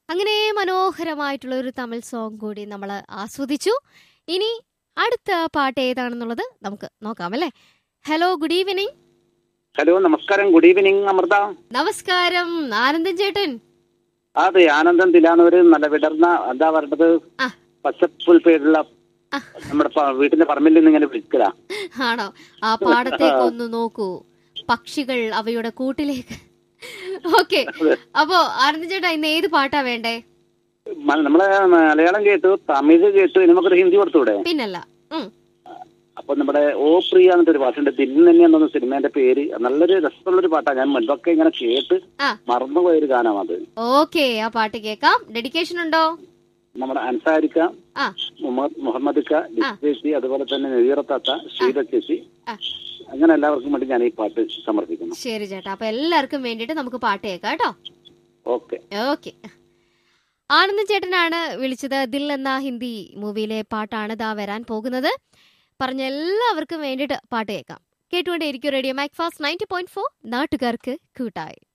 അങ്ങനെ മനോഹരമായിട്ടുള്ള ഒരു തമിഴ് സോങ് കൂടി നമ്മൾ ആസ്വദിച്ചു ഇനി അടുത്ത പാട്ട് ഏതാണെന്നുള്ളത് നമുക്ക് നോക്കാം അല്ലേ ഹലോ ഗുഡ് ഈവനിങ് ഹലോ നമസ്കാരം ഗുഡ് ഈവനിങ് അമൃത നമസ്കാരം ആനന്ദൻ ചേട്ടൻ അതെ ആനന്ദം തിലാനൂര് നല്ല വിടർന്ന എന്താ പറയണത് ആ. പച്ചപ്പുൽപ്പേരുള്ള ആ. നമ്മുടെ പ- വീട്ടിന്റെ പറമ്പിൽ നിന്ന് ഇങ്ങനെ വിളിക്കലാ ആണോ ആ പാടത്തേക്ക് ഒന്ന് നോക്കൂ പക്ഷികൾ അവയുടെ കൂട്ടിലേക്ക് ഓക്കെ അപ്പോ ആനന്ദൻ ചേട്ടാ ഇന്ന് ഏത് പാട്ടാ വേണ്ടേ മ- നമ്മളെ മലയാളം കേട്ടു തമിഴ് കേട്ടു ഇനി നമുക്കൊരു ഹിന്ദി കൊടുത്തൂടെ പിന്നല്ല ഉം. അപ്പൊ നമ്മുടെ ഓ പ്രിയ എന്നൊരു ഒരു പാട്ടുണ്ട് ദില്ല് തന്നെയാണെന്ന് സിനിമേന്റെ പേര് നല്ലൊരു രസമുള്ളൊരു പാട്ടാ ഞാൻ മുൻപൊക്കെ ഇങ്ങനെ കേട്ട് ആ. മറന്നുപോയൊരു ഗാനം അത് ഓക്കെ ആ പാട്ട് കേക്കാം ഡെഡിക്കേഷൻ ഉണ്ടോ നമ്മുടെ അൻസാരിക്ക ആ മുഹമ്മദ് മുഹമ്മദിക്ക ചേച്ചി അതുപോലെ തന്നെ നവീറത്താത്ത ഷീല ചേച്ചി ആ. അങ്ങനെ എല്ലാവർക്കും വേണ്ടി ഞാൻ ഈ പാട്ട് സമർപ്പിക്കുന്നു ശരി ചേട്ടാ അപ്പൊ എല്ലാവർക്കും വേണ്ടിയിട്ട് നമുക്ക് പാട്ട് കേൾക്കാം കേട്ടോ ഓക്കെ ഓക്കെ ആനന്ദൻ ചേട്ടനാണ് വിളിച്ചത് ദിൽ എന്ന ഹിന്ദി മൂവിയിലെ പാട്ടാണ് ദാ വരാൻ പോകുന്നത് പറഞ്ഞ എല്ലാവർക്കും വേണ്ടിയിട്ട് പാട്ട് കേൾക്കാം കേട്ടുകൊണ്ടേയിരിക്കും radio Mac fast ninety point four നാട്ടുകാർക്ക് കൂട്ടായി